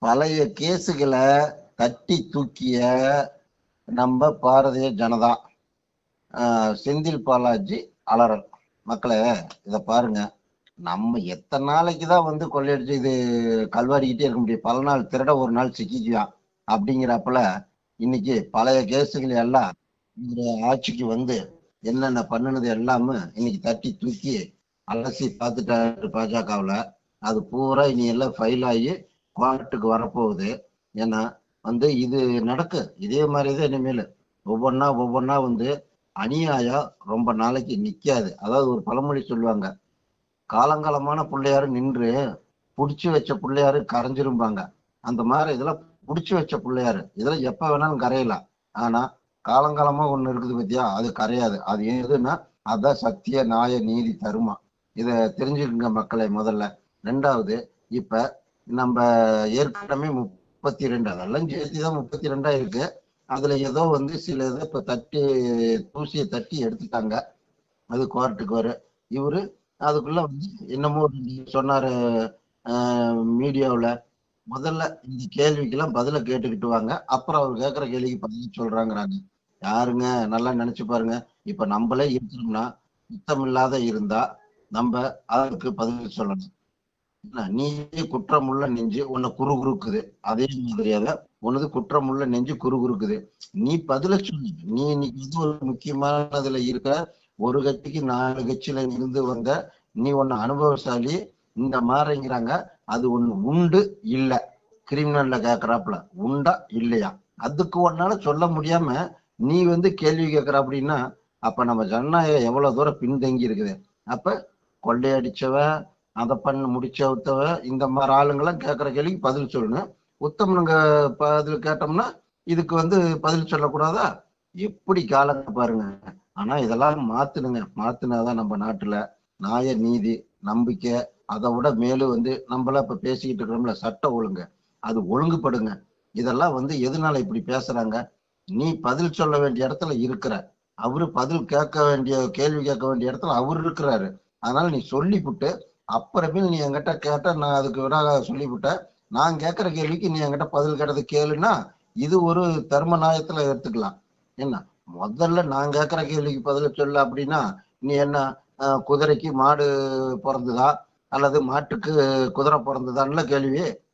பழைய கேஸுகளை தட்டி தூக்கிய நம்ம பாரதிய ஜனதா ஆஹ் செந்தில் பாலாஜி அலறல் மக்களே இத பாருங்க நம்ம எத்தனை நாளைக்கு தான் வந்து கொள்ளையடிச்சு இது கல்வாடிக்கிட்டே இருக்க முடியும் பல நாள் திருட ஒரு நாள் சிக்கிக்குவான் அப்படிங்கிறப்பல இன்னைக்கு பழைய கேஸுகள் எல்லாம் இந்த ஆட்சிக்கு வந்து என்னென்ன பண்ணுனது எல்லாமே இன்னைக்கு தட்டி தூக்கி அலசி பார்த்துட்டாரு பாஜகவுல அது பூரா இனி எல்லாம் ஃபைல் ஆகி கோர்ட்டுக்கு வரப்போகுது ஏன்னா வந்து இது நடக்கு இதே மாதிரிதான் இனிமேல் ஒவ்வொன்றா ஒவ்வொன்றா வந்து அநியாயம் ரொம்ப நாளைக்கு நிக்காது அதாவது ஒரு பழமொழி சொல்லுவாங்க காலங்காலமான பிள்ளையாரு நின்று புடிச்சு வச்ச பிள்ளையாரு கரைஞ்சிரும்பாங்க அந்த மாதிரி இதெல்லாம் புடிச்சு வச்ச பிள்ளையாரு இதெல்லாம் எப்ப வேணாலும் கரையலாம் ஆனா காலங்காலமா ஒண்ணு இருக்குது பத்தியா அது கரையாது அது எதுன்னா அதான் சத்திய நியாய நீதி தருமா இத தெரிஞ்சுக்குங்க மக்களை முதல்ல ரெண்டாவது இப்ப நம்ம ஏற்கனவே முப்பத்தி ரெண்டு அதெல்லாம் சேர்த்து தான் முப்பத்தி ரெண்டா இருக்கு அதுல ஏதோ வந்து சில இதை இப்ப தட்டி தூசியை தட்டி எடுத்துட்டாங்க அது கோர்ட்டுக்கு வரும் இவரு அதுக்குள்ள வந்து என்னமோ சொன்னாரு மீடியாவுல முதல்ல இந்த கேள்விக்கெல்லாம் பதில கேட்டுக்கிட்டு வாங்க அப்புறம் அவர் கேட்கிற கேள்விக்கு பதில் சொல்றாங்கிறாங்க யாருங்க நல்லா நினைச்சு பாருங்க இப்ப நம்மளே இருக்கணும்னா சுத்தம் இல்லாத இருந்தா நம்ம அதற்கு பதில் சொல்லணும் என்ன, நீயே குற்றமுள்ள நெஞ்சு உன்னை குறுகுறுக்குது அதே மாதிரியாக உனது குற்றமுள்ள நெஞ்சு குறுகுறுக்குது நீ பதில சொல்லு நீ இன்னைக்கு வந்து ஒரு முக்கியமானதுல இருக்க ஒரு கட்சிக்கு நாலு கட்சியில இருந்து வந்த நீ ஒன்னு அனுபவசாலி இந்த மாதிரிங்கிறாங்க அது ஒண்ணு உண்டு இல்ல கிரிமினல்ல கேக்குறாப்புல உண்டா இல்லையா அதுக்கு ஒன்னால சொல்ல முடியாம நீ வந்து கேள்வி கேட்கற அப்படின்னா அப்ப நம்ம ஜனநாயகம் எவ்வளவு தூரம் பின்தங்கி இருக்குது அப்ப கொள்ளையடிச்சவன் அதை பண்ண முடிச்சவத்தவ இந்த மாதிரி ஆளுங்கெல்லாம் கேட்கிற கேள்விக்கு பதில் சொல்லணும் உத்தமனுங்க பதில் கேட்டோம்னா இதுக்கு வந்து பதில் சொல்லக்கூடாதா எப்படி காலங்க பாருங்க ஆனா இதெல்லாம் மாத்தணுங்க மாத்தினாதான் நம்ம நாட்டுல நியாய நீதி நம்பிக்கை அதை விட மேலும் வந்து நம்மள இப்ப பேசிக்கிட்டு இருக்கிறோம்ல சட்ட ஒழுங்கு அது ஒழுங்குபடுங்க இதெல்லாம் வந்து எதனால இப்படி பேசுறாங்க நீ பதில் சொல்ல வேண்டிய இடத்துல இருக்கிற அவரு பதில் கேட்க வேண்டிய கேள்வி கேட்க வேண்டிய இடத்துல அவர் இருக்கிறாரு அதனால நீ சொல்லிவிட்டு அப்புறமேல் நீ என்கிட்ட கேட்ட நான் அதுக்கு விட சொல்லிவிட்டேன் நான் கேட்கிற கேள்விக்கு நீ என்கிட்ட பதில் கேட்டது கேளுன்னா இது ஒரு தர்ம நியாயத்துல எடுத்துக்கலாம் என்ன முதல்ல நான் கேட்கிற கேள்விக்கு பதில் சொல்ல அப்படின்னா நீ என்ன அஹ், குதிரைக்கு மாடு பிறந்ததா அல்லது மாட்டுக்கு குதிரை பிறந்ததான்ல கேள்வி